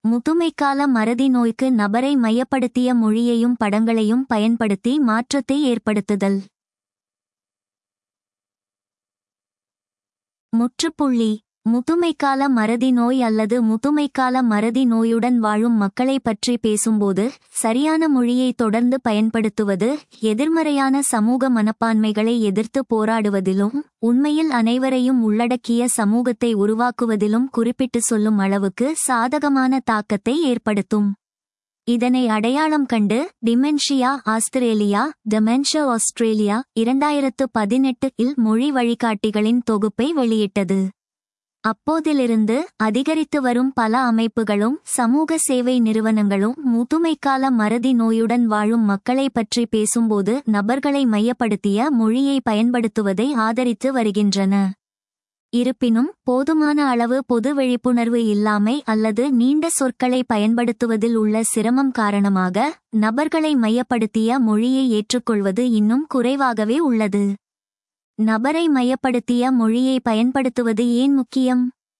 முதுமைக்கால மறதி நோய்க்கு நபரை மையப்படுத்திய மொழியையும் படங்களையும் பயன்படுத்தி மாற்றத்தை ஏற்படுத்துதல் முற்றுப்புள்ளி முதுமைக்கால மறதி நோய் அல்லது முதுமைக்கால மறதி நோயுடன் வாழும் மக்களை பற்றி பேசும்போது சரியான மொழியை தொடர்ந்து பயன்படுத்துவது எதிர்மறையான சமூக மனப்பான்மைகளை எதிர்த்து போராடுவதிலும் உண்மையில் அனைவரையும் உள்ளடக்கிய சமூகத்தை உருவாக்குவதிலும் குறிப்பிட்டு சொல்லும் அளவுக்கு சாதகமான தாக்கத்தை ஏற்படுத்தும் இதனை அடையாளம் கண்டு டிமென்ஷியா ஆஸ்திரேலியா டெமென்ஷியா ஆஸ்திரேலியா இரண்டாயிரத்து பதினெட்டு இல் மொழி வழிகாட்டிகளின் தொகுப்பை வெளியிட்டது அப்போதிலிருந்து அதிகரித்து வரும் பல அமைப்புகளும் சமூக சேவை நிறுவனங்களும் முதுமைக்கால மறதி நோயுடன் வாழும் மக்களை பற்றி பேசும்போது நபர்களை மையப்படுத்திய மொழியை பயன்படுத்துவதை ஆதரித்து வருகின்றன இருப்பினும் போதுமான அளவு பொது விழிப்புணர்வு இல்லாமை அல்லது நீண்ட சொற்களை பயன்படுத்துவதில் உள்ள சிரமம் காரணமாக நபர்களை மையப்படுத்திய மொழியை ஏற்றுக்கொள்வது இன்னும் குறைவாகவே உள்ளது நபரை மையப்படுத்திய மொழியை பயன்படுத்துவது ஏன் முக்கியம்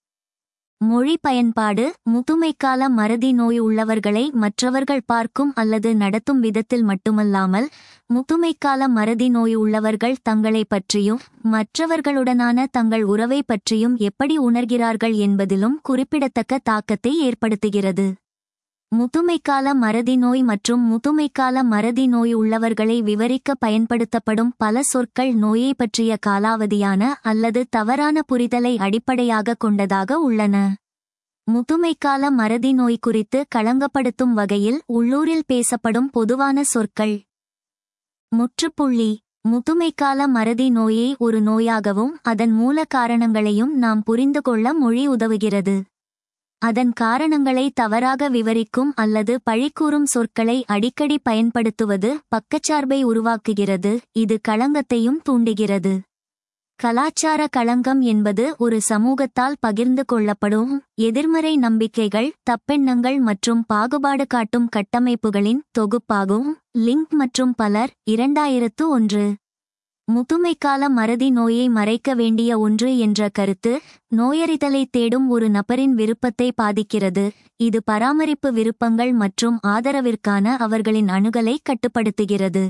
மொழி பயன்பாடு முதுமைக்கால மறதி நோய் உள்ளவர்களை மற்றவர்கள் பார்க்கும் அல்லது நடத்தும் விதத்தில் மட்டுமல்லாமல் முதுமைக்கால மறதி நோய் உள்ளவர்கள் தங்களை பற்றியும் மற்றவர்களுடனான தங்கள் உறவை பற்றியும் எப்படி உணர்கிறார்கள் என்பதிலும் குறிப்பிடத்தக்க தாக்கத்தை ஏற்படுத்துகிறது முதுமைக்கால மறதி நோய் மற்றும் முதுமைக்கால மறதி நோய் உள்ளவர்களை விவரிக்க பயன்படுத்தப்படும் பல சொற்கள் நோயை பற்றிய காலாவதியான அல்லது தவறான புரிதலை அடிப்படையாக கொண்டதாக உள்ளன முதுமைக்கால மறதி நோய் குறித்து களங்கப்படுத்தும் வகையில் உள்ளூரில் பேசப்படும் பொதுவான சொற்கள் முற்றுப்புள்ளி முதுமைக்கால மறதி நோயை ஒரு நோயாகவும் அதன் மூல காரணங்களையும் நாம் புரிந்து கொள்ள மொழி உதவுகிறது அதன் காரணங்களை தவறாக விவரிக்கும் அல்லது பழிக்கூறும் சொற்களை அடிக்கடி பயன்படுத்துவது பக்கச்சார்பை உருவாக்குகிறது இது களங்கத்தையும் தூண்டுகிறது கலாச்சார களங்கம் என்பது ஒரு சமூகத்தால் பகிர்ந்து கொள்ளப்படும் எதிர்மறை நம்பிக்கைகள் தப்பெண்ணங்கள் மற்றும் பாகுபாடு காட்டும் கட்டமைப்புகளின் தொகுப்பாகும் லிங்க் மற்றும் பலர் இரண்டாயிரத்து ஒன்று முதுமைக்கால மறதி நோயை மறைக்க வேண்டிய ஒன்று என்ற கருத்து நோயறிதலை தேடும் ஒரு நபரின் விருப்பத்தை பாதிக்கிறது இது பராமரிப்பு விருப்பங்கள் மற்றும் ஆதரவிற்கான அவர்களின் அணுகலை கட்டுப்படுத்துகிறது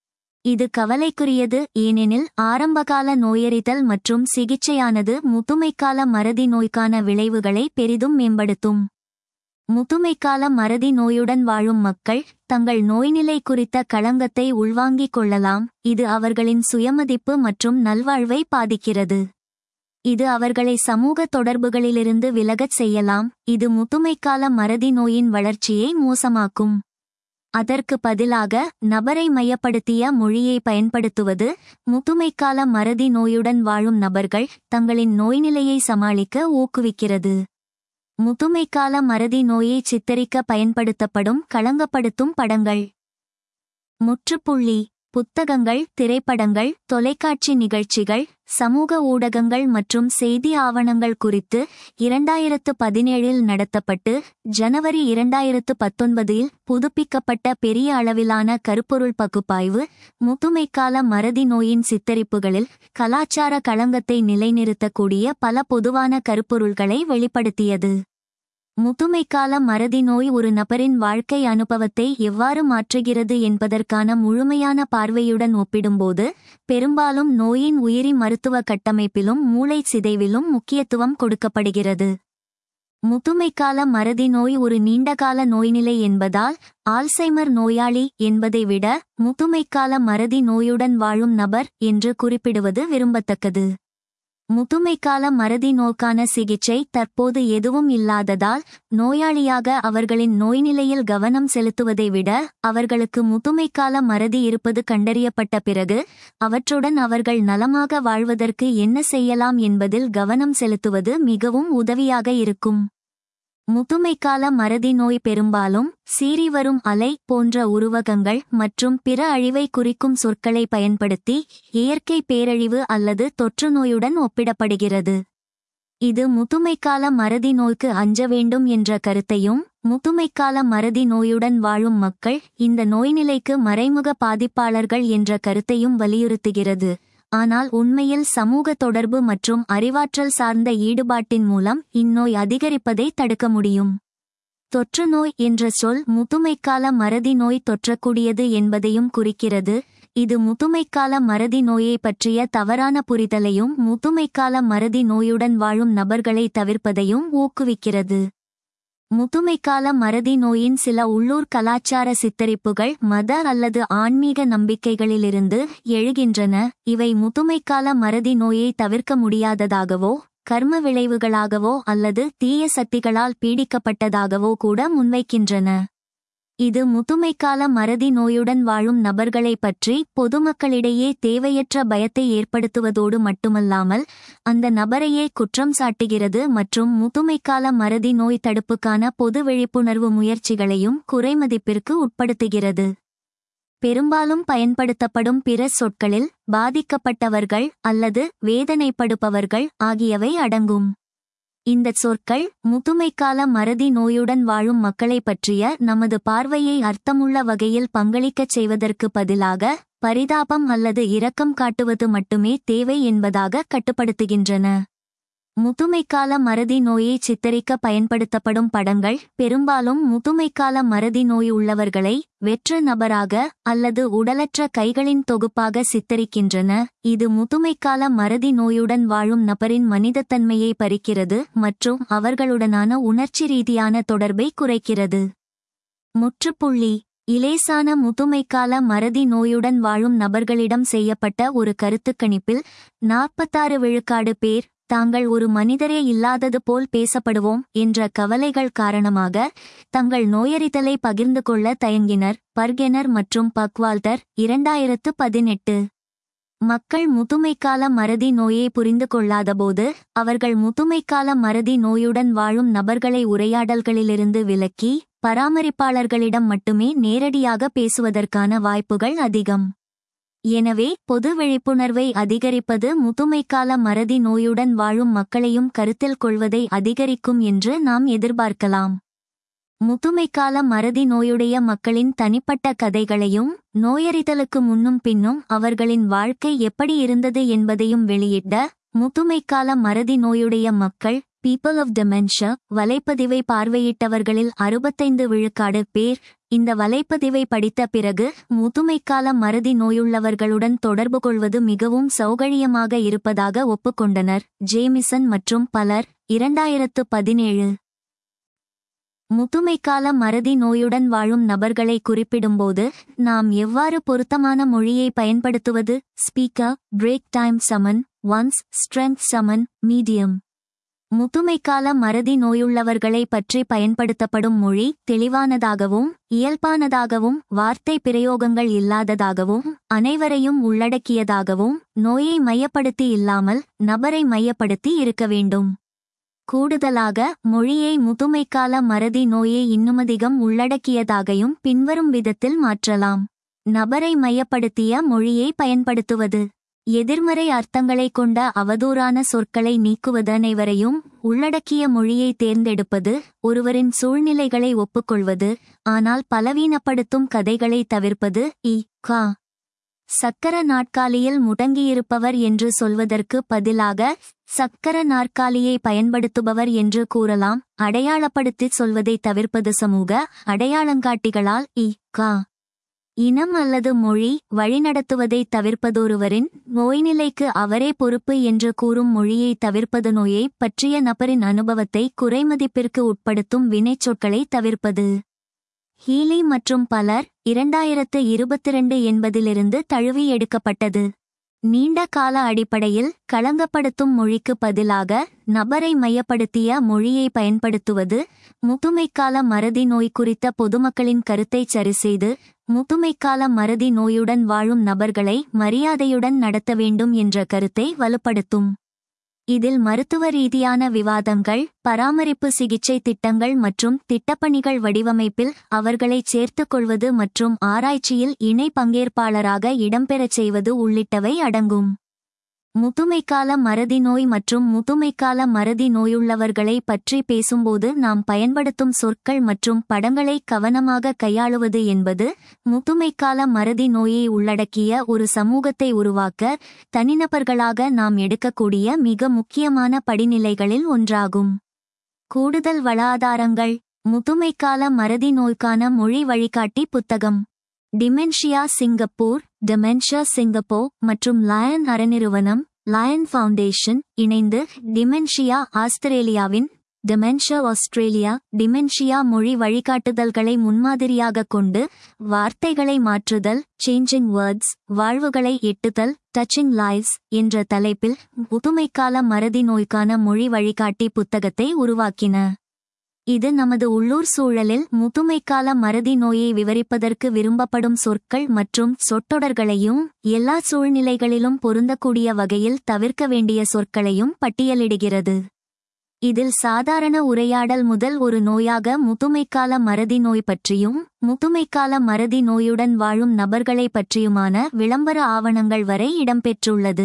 இது கவலைக்குரியது ஏனெனில் ஆரம்பகால நோயறிதல் மற்றும் சிகிச்சையானது முதுமைக்கால மறதி நோய்க்கான விளைவுகளை பெரிதும் மேம்படுத்தும் முதுமைக்கால மறதி நோயுடன் வாழும் மக்கள் தங்கள் நோய்நிலை குறித்த களங்கத்தை உள்வாங்கிக் கொள்ளலாம் இது அவர்களின் சுயமதிப்பு மற்றும் நல்வாழ்வை பாதிக்கிறது இது அவர்களை சமூக தொடர்புகளிலிருந்து விலகச் செய்யலாம் இது முதுமைக்கால மறதி நோயின் வளர்ச்சியை மோசமாக்கும் அதற்கு பதிலாக நபரை மையப்படுத்திய மொழியை பயன்படுத்துவது முதுமைக்கால மறதி நோயுடன் வாழும் நபர்கள் தங்களின் நோய்நிலையை சமாளிக்க ஊக்குவிக்கிறது முதுமைக்கால மறதி நோயை சித்தரிக்க பயன்படுத்தப்படும் களங்கப்படுத்தும் படங்கள் முற்றுப்புள்ளி புத்தகங்கள் திரைப்படங்கள் தொலைக்காட்சி நிகழ்ச்சிகள் சமூக ஊடகங்கள் மற்றும் செய்தி ஆவணங்கள் குறித்து இரண்டாயிரத்து பதினேழில் நடத்தப்பட்டு ஜனவரி இரண்டாயிரத்து பத்தொன்பதில் புதுப்பிக்கப்பட்ட பெரிய அளவிலான கருப்பொருள் பகுப்பாய்வு முதுமைக்கால மறதி நோயின் சித்தரிப்புகளில் கலாச்சார களங்கத்தை நிலைநிறுத்தக்கூடிய பல பொதுவான கருப்பொருள்களை வெளிப்படுத்தியது முதுமைக்கால மறதி நோய் ஒரு நபரின் வாழ்க்கை அனுபவத்தை எவ்வாறு மாற்றுகிறது என்பதற்கான முழுமையான பார்வையுடன் ஒப்பிடும்போது பெரும்பாலும் நோயின் உயிரி மருத்துவ கட்டமைப்பிலும் மூளை சிதைவிலும் முக்கியத்துவம் கொடுக்கப்படுகிறது முதுமைக்கால மறதி நோய் ஒரு நீண்டகால நோய்நிலை என்பதால் ஆல்சைமர் நோயாளி என்பதை விட முதுமைக்கால மறதி நோயுடன் வாழும் நபர் என்று குறிப்பிடுவது விரும்பத்தக்கது முதுமைக்கால மறதி நோக்கான சிகிச்சை தற்போது எதுவும் இல்லாததால் நோயாளியாக அவர்களின் நோய்நிலையில் கவனம் செலுத்துவதை விட அவர்களுக்கு முதுமைக்கால மறதி இருப்பது கண்டறியப்பட்ட பிறகு அவற்றுடன் அவர்கள் நலமாக வாழ்வதற்கு என்ன செய்யலாம் என்பதில் கவனம் செலுத்துவது மிகவும் உதவியாக இருக்கும் முதுமைக்கால மறதி நோய் பெரும்பாலும் சீறி வரும் அலை போன்ற உருவகங்கள் மற்றும் பிற அழிவை குறிக்கும் சொற்களை பயன்படுத்தி இயற்கை பேரழிவு அல்லது தொற்று நோயுடன் ஒப்பிடப்படுகிறது இது முதுமைக்கால மறதி நோய்க்கு அஞ்ச வேண்டும் என்ற கருத்தையும் முதுமைக்கால மறதி நோயுடன் வாழும் மக்கள் இந்த நோய்நிலைக்கு மறைமுக பாதிப்பாளர்கள் என்ற கருத்தையும் வலியுறுத்துகிறது ஆனால் உண்மையில் சமூக தொடர்பு மற்றும் அறிவாற்றல் சார்ந்த ஈடுபாட்டின் மூலம் இந்நோய் அதிகரிப்பதை தடுக்க முடியும் தொற்றுநோய் என்ற சொல் முதுமைக்கால மறதி நோய் தொற்றக்கூடியது என்பதையும் குறிக்கிறது இது முதுமைக்கால மறதி நோயை பற்றிய தவறான புரிதலையும் முதுமைக்கால மறதி நோயுடன் வாழும் நபர்களை தவிர்ப்பதையும் ஊக்குவிக்கிறது முதுமைக்கால மறதி நோயின் சில உள்ளூர் கலாச்சார சித்தரிப்புகள் மத அல்லது ஆன்மீக நம்பிக்கைகளிலிருந்து எழுகின்றன இவை முதுமைக்கால மறதி நோயை தவிர்க்க முடியாததாகவோ கர்ம விளைவுகளாகவோ அல்லது தீய சக்திகளால் பீடிக்கப்பட்டதாகவோ கூட முன்வைக்கின்றன இது முதுமைக்கால மறதி நோயுடன் வாழும் நபர்களை பற்றி பொதுமக்களிடையே தேவையற்ற பயத்தை ஏற்படுத்துவதோடு மட்டுமல்லாமல் அந்த நபரையே குற்றம் சாட்டுகிறது மற்றும் முதுமைக்கால மறதி நோய் தடுப்புக்கான பொது விழிப்புணர்வு முயற்சிகளையும் குறைமதிப்பிற்கு உட்படுத்துகிறது பெரும்பாலும் பயன்படுத்தப்படும் பிற சொற்களில் பாதிக்கப்பட்டவர்கள் அல்லது வேதனைப்படுபவர்கள் ஆகியவை அடங்கும் இந்த சொற்கள் முதுமைக்கால மறதி நோயுடன் வாழும் மக்களை பற்றிய நமது பார்வையை அர்த்தமுள்ள வகையில் பங்களிக்கச் செய்வதற்கு பதிலாக பரிதாபம் அல்லது இரக்கம் காட்டுவது மட்டுமே தேவை என்பதாக கட்டுப்படுத்துகின்றன முதுமைக்கால மறதி நோயை சித்தரிக்க பயன்படுத்தப்படும் படங்கள் பெரும்பாலும் முதுமைக்கால மறதி நோய் உள்ளவர்களை வெற்று நபராக அல்லது உடலற்ற கைகளின் தொகுப்பாக சித்தரிக்கின்றன இது முதுமைக்கால மறதி நோயுடன் வாழும் நபரின் மனிதத்தன்மையை பறிக்கிறது மற்றும் அவர்களுடனான உணர்ச்சி ரீதியான தொடர்பை குறைக்கிறது முற்றுப்புள்ளி இலேசான முதுமைக்கால மறதி நோயுடன் வாழும் நபர்களிடம் செய்யப்பட்ட ஒரு கருத்துக்கணிப்பில் நாற்பத்தாறு விழுக்காடு பேர் தாங்கள் ஒரு மனிதரே இல்லாதது போல் பேசப்படுவோம் என்ற கவலைகள் காரணமாக தங்கள் நோயறிதலை பகிர்ந்து கொள்ள தயங்கினர் பர்கெனர் மற்றும் பக்வால்தர் இரண்டாயிரத்து பதினெட்டு மக்கள் முதுமைக்கால மறதி நோயை புரிந்து கொள்ளாதபோது அவர்கள் முதுமைக்கால மறதி நோயுடன் வாழும் நபர்களை உரையாடல்களிலிருந்து விலக்கி பராமரிப்பாளர்களிடம் மட்டுமே நேரடியாக பேசுவதற்கான வாய்ப்புகள் அதிகம் எனவே பொது விழிப்புணர்வை அதிகரிப்பது முதுமைக்கால மறதி நோயுடன் வாழும் மக்களையும் கருத்தில் கொள்வதை அதிகரிக்கும் என்று நாம் எதிர்பார்க்கலாம் முதுமைக்கால மறதி நோயுடைய மக்களின் தனிப்பட்ட கதைகளையும் நோயறிதலுக்கு முன்னும் பின்னும் அவர்களின் வாழ்க்கை எப்படி இருந்தது என்பதையும் வெளியிட்ட முதுமைக்கால மறதி நோயுடைய மக்கள் பீப்பிள் ஆஃப் டெமென்ஷா வலைப்பதிவை பார்வையிட்டவர்களில் அறுபத்தைந்து விழுக்காடு பேர் இந்த வலைப்பதிவை படித்த பிறகு முதுமைக்கால மறதி நோயுள்ளவர்களுடன் தொடர்பு கொள்வது மிகவும் சௌகரியமாக இருப்பதாக ஒப்புக்கொண்டனர் ஜேமிசன் மற்றும் பலர் இரண்டாயிரத்து பதினேழு முதுமைக்கால மறதி நோயுடன் வாழும் நபர்களை குறிப்பிடும்போது நாம் எவ்வாறு பொருத்தமான மொழியை பயன்படுத்துவது ஸ்பீக்கர் பிரேக் டைம் சமன் ஒன்ஸ் ஸ்ட்ரெங்க் சமன் மீடியம் முதுமைக்கால மறதி நோயுள்ளவர்களை பற்றி பயன்படுத்தப்படும் மொழி தெளிவானதாகவும் இயல்பானதாகவும் வார்த்தை பிரயோகங்கள் இல்லாததாகவும் அனைவரையும் உள்ளடக்கியதாகவும் நோயை மையப்படுத்தி இல்லாமல் நபரை மையப்படுத்தி இருக்க வேண்டும் கூடுதலாக மொழியை முதுமைக்கால மறதி நோயை இன்னுமதிகம் உள்ளடக்கியதாகையும் பின்வரும் விதத்தில் மாற்றலாம் நபரை மையப்படுத்திய மொழியை பயன்படுத்துவது எதிர்மறை அர்த்தங்களை கொண்ட அவதூறான சொற்களை நீக்குவது அனைவரையும் உள்ளடக்கிய மொழியை தேர்ந்தெடுப்பது ஒருவரின் சூழ்நிலைகளை ஒப்புக்கொள்வது ஆனால் பலவீனப்படுத்தும் கதைகளை தவிர்ப்பது இ கா சக்கர நாற்காலியில் முடங்கியிருப்பவர் என்று சொல்வதற்கு பதிலாக சக்கர நாற்காலியை பயன்படுத்துபவர் என்று கூறலாம் அடையாளப்படுத்தி சொல்வதை தவிர்ப்பது சமூக அடையாளங்காட்டிகளால் இ கா இனம் அல்லது மொழி வழிநடத்துவதை தவிர்ப்பதொருவரின் நோய்நிலைக்கு அவரே பொறுப்பு என்று கூறும் மொழியை தவிர்ப்பது நோயை பற்றிய நபரின் அனுபவத்தை குறைமதிப்பிற்கு உட்படுத்தும் வினைச்சொற்களை தவிர்ப்பது ஹீலி மற்றும் பலர் இரண்டாயிரத்து இருபத்திரண்டு என்பதிலிருந்து தழுவி எடுக்கப்பட்டது நீண்ட கால அடிப்படையில் களங்கப்படுத்தும் மொழிக்கு பதிலாக நபரை மையப்படுத்திய மொழியை பயன்படுத்துவது முதுமைக்கால மறதி நோய் குறித்த பொதுமக்களின் கருத்தை சரிசெய்து முதுமைக்கால மறதி நோயுடன் வாழும் நபர்களை மரியாதையுடன் நடத்த வேண்டும் என்ற கருத்தை வலுப்படுத்தும் இதில் மருத்துவ ரீதியான விவாதங்கள் பராமரிப்பு சிகிச்சை திட்டங்கள் மற்றும் திட்டப்பணிகள் வடிவமைப்பில் அவர்களை சேர்த்துக் கொள்வது மற்றும் ஆராய்ச்சியில் இணை பங்கேற்பாளராக இடம்பெறச் செய்வது உள்ளிட்டவை அடங்கும் முதுமைக்கால மறதி நோய் மற்றும் முதுமைக்கால மறதி நோயுள்ளவர்களை பற்றி பேசும்போது நாம் பயன்படுத்தும் சொற்கள் மற்றும் படங்களை கவனமாக கையாளுவது என்பது முதுமைக்கால மறதி நோயை உள்ளடக்கிய ஒரு சமூகத்தை உருவாக்க தனிநபர்களாக நாம் எடுக்கக்கூடிய மிக முக்கியமான படிநிலைகளில் ஒன்றாகும் கூடுதல் வளாதாரங்கள் முதுமைக்கால மறதி நோய்க்கான மொழி வழிகாட்டி புத்தகம் டிமென்ஷியா சிங்கப்பூர் டெமென்ஷியா சிங்கப்பூர் மற்றும் லயன் அறநிறுவனம் லயன் ஃபவுண்டேஷன் இணைந்து டிமென்ஷியா ஆஸ்திரேலியாவின் டிமென்ஷியா ஆஸ்திரேலியா டிமென்ஷியா மொழி வழிகாட்டுதல்களை முன்மாதிரியாக கொண்டு வார்த்தைகளை மாற்றுதல் சேஞ்சிங் வேர்ட்ஸ் வாழ்வுகளை எட்டுதல் டச்சிங் லைவ்ஸ் என்ற தலைப்பில் முதுமைக்கால மறதி நோய்க்கான மொழி வழிகாட்டி புத்தகத்தை உருவாக்கின இது நமது உள்ளூர் சூழலில் முதுமைக்கால மறதி நோயை விவரிப்பதற்கு விரும்பப்படும் சொற்கள் மற்றும் சொற்றொடர்களையும் எல்லா சூழ்நிலைகளிலும் பொருந்தக்கூடிய வகையில் தவிர்க்க வேண்டிய சொற்களையும் பட்டியலிடுகிறது இதில் சாதாரண உரையாடல் முதல் ஒரு நோயாக முதுமைக்கால மறதி நோய் பற்றியும் முதுமைக்கால மறதி நோயுடன் வாழும் நபர்களை பற்றியுமான விளம்பர ஆவணங்கள் வரை இடம்பெற்றுள்ளது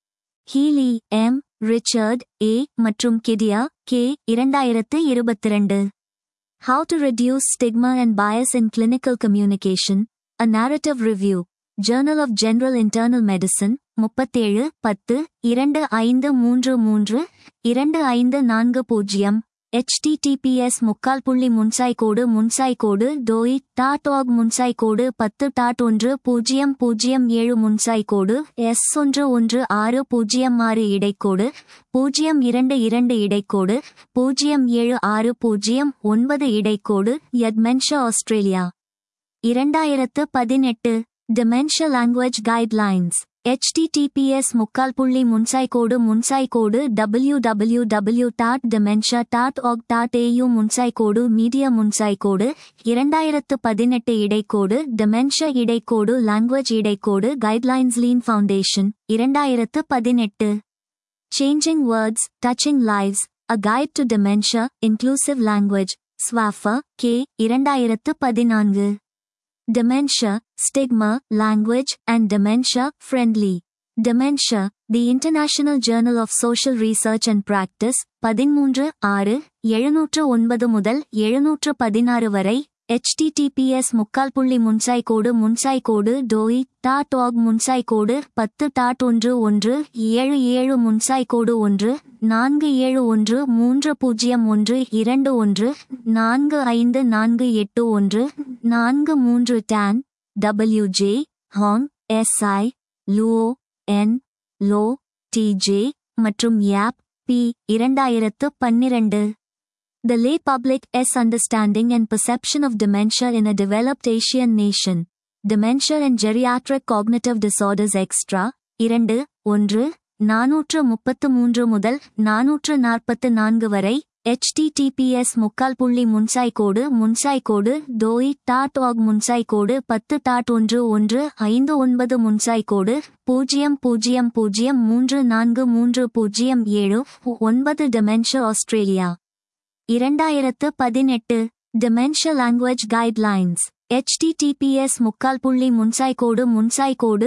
ஹீலி எம் ரிச்சர்ட் ஏ மற்றும் கிடியா கே இரண்டாயிரத்து இருபத்திரண்டு how to reduce stigma and bias in clinical communication a narrative review journal of general internal medicine முப்பத்தேழு பத்து இரண்டு ஐந்து மூன்று மூன்று இரண்டு ஐந்து நான்கு பூஜ்ஜியம் https முக்கால் புள்ளி முன்சாய் கோடு முன்சாய் கோடு டோய் டாட் ஆக் முன்சாய் கோடு பத்து டாட் ஒன்று பூஜ்ஜியம் பூஜ்ஜியம் ஏழு முன்சாய் கோடு எஸ் ஒன்று ஒன்று ஆறு பூஜ்ஜியம் ஆறு இடைக்கோடு பூஜ்ஜியம் இரண்டு இரண்டு இடைக்கோடு பூஜ்ஜியம் ஏழு ஆறு பூஜ்ஜியம் ஒன்பது இடைக்கோடு யட்மென்ஷா ஆஸ்திரேலியா இரண்டாயிரத்து பதினெட்டு Dementia Language Guidelines https முக்கால் புள்ளி முன்சாய் கோடு முன்சாய் கோடு www dot dementia dot org dot au முன்சாய் கோடு மீடியா முன்சாய் கோடு இரண்டாயிரத்து பதினெட்டு இடைக்கோடு dementia இடைக்கோடு லாங்குவேஜ் இடைக்கோடு கைட்லைன்ஸ் லீன் ஃபவுண்டேஷன் இரண்டாயிரத்து பதினெட்டு changing words touching lives a guide to dementia inclusive language Swaffer K இரண்டாயிரத்து பதினான்கு Dementia, Stigma, Language, and Dementia Friendly. Dementia, The International Journal of Social Research and Practice, பதிமூன்று ஆறு எழுநூற்று ஒன்பது முதல் எழுநூற்று பதினாறு வரை https முக்கால் புள்ளி முன்சாய் கோடு முன்சாய் கோடு டோய் டாட் ஆக் முன்சாய் கோடு பத்து டாட் ஒன்று ஒன்று ஏழு ஏழு முன்சாய் கோடு ஒன்று நான்கு ஏழு ஒன்று மூன்று பூஜ்ஜியம் ஒன்று இரண்டு ஒன்று நான்கு ஐந்து நான்கு எட்டு ஒன்று நான்கு மூன்று Tan WJ Hong SI Luo N Low DJ மற்றும் யாப் பி இரண்டாயிரத்து பன்னிரண்டு The lay public S understanding and perception of dementia in a developed Asian nation. Dementia and geriatric cognitive disorders extra. இரண்டு ஒன்று நாநூற்று முப்பத்து மூன்று முதல் நாநூற்று நாற்பத்து நான்கு வரை https முக்கால் புள்ளி முன்சாய் கோடு முன்சாய் கோடு டோய் டாட் ஆக் முன்சாய் கோடு பத்து டாட் ஒன்று ஒன்று ஐந்து ஒன்பது முன்சாய் கோடு பூஜ்ஜியம் பூஜ்ஜியம் பூஜ்ஜியம் மூன்று நான்கு மூன்று பூஜ்ஜியம் ஏழு ஒன்பது டெமென்ஷா ஆஸ்திரேலியா இரண்டாயிரத்து பதினெட்டு Dementia Language Guidelines https முக்கால் புள்ளி முன்சாய் கோடு முன்சாய் கோடு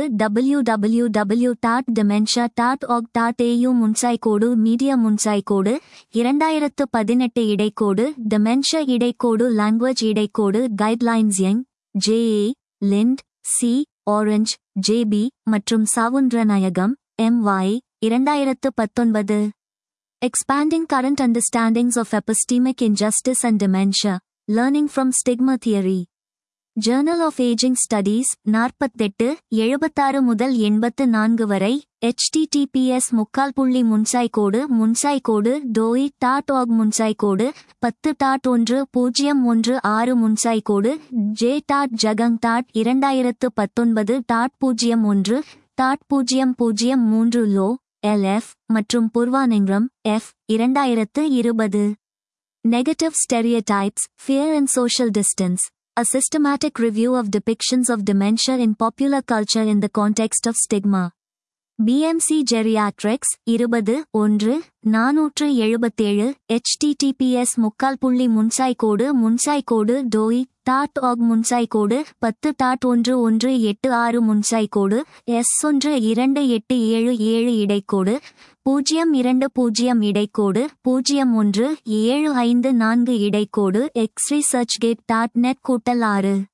www dot dementia dot org dot au முன்சாய் கோடு மீடியா முன்சாய் கோடு இரண்டாயிரத்து பதினெட்டு இடைக்கோடு dementia இடைக்கோடு லாங்குவேஜ் இடைக்கோடு guidelines Young JA Lind C Orange JB மற்றும் சாவுந்திரநாயகம் எம் வாய் இரண்டாயிரத்து பத்தொன்பது Expanding current understandings of epistemic injustice and dementia, learning from stigma theory. Journal of ageing studies நாற்பத்தெட்டு எழுபத்தாறு முதல் எண்பத்து நான்கு வரை https முக்கால் புள்ளி முன்சாய் கோடு முன்சாய் கோடு டோய் டாட் ஆக் முன்சாய் கோடு பத்து டாட் ஒன்று பூஜ்ஜியம் ஒன்று ஆறு முன்சாய் கோடு ஜே டாட் ஜகங் டாட் இரண்டாயிரத்து பத்தொன்பது டாட் பூஜ்ஜியம் ஒன்று டாட் பூஜ்ஜியம் பூஜ்ஜியம் மூன்று லோ எல்எஃப் மற்றும் பூர்வானிங்ரம் எஃப் இரண்டாயிரத்து இருபது negative stereotypes fear and social distance A systematic review of depictions of dementia in popular culture in the context of stigma. BMC geriatrics இருபது ஒன்று நாநூற்று எழுபத்தேழு https முக்கால் புள்ளி முன்சாய் கோடு முன்சாய் கோடு டோய் டாட் ஆக் முன்சாய் கோடு பத்து டாட் ஒன்று ஒன்று எட்டு ஆறு முன்சாய் கோடு எஸ் ஒன்று இரண்டு எட்டு ஏழு ஏழு இடைக்கோடு பூஜ்ஜியம் இரண்டு பூஜ்ஜியம் இடைக்கோடு பூஜ்ஜியம் ஒன்று ஏழு ஐந்து நான்கு இடைக்கோடு research gate dot net கூட்டல் ஆறு